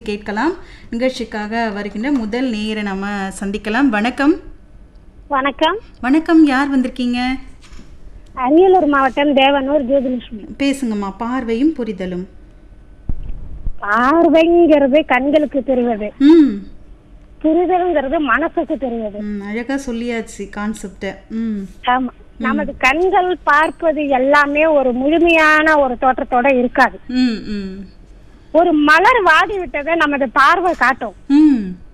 கேட்கலாம் நிகழ்ச்சிக்காக வருகின்ற முதல் நேயரை நம்ம சந்திக்கலாம் வணக்கம் வணக்கம் வணக்கம் யார் வந்திருக்கீங்க அரியலூர் மாவட்டம் தேவனூர் ஜோதிலட்சுமி பேசுங்கம்மா பார்வையும் புரிதலும் பார்வைங்கிறது கண்களுக்கு தெரிவது ம் புரிதல்ங்கிறது மனசுக்கு தெரிவது ம், அழகா சொல்லியாச்சு கான்செப்டை ம் ஆமா நமது கண்கள் பார்ப்பது எல்லாமே ஒரு முழுமையான ஒரு தோற்றத்தோட இருக்காது ம் ம் ஒரு மலர் வாடி விட்டதை நமது பார்வை காட்டும் ம்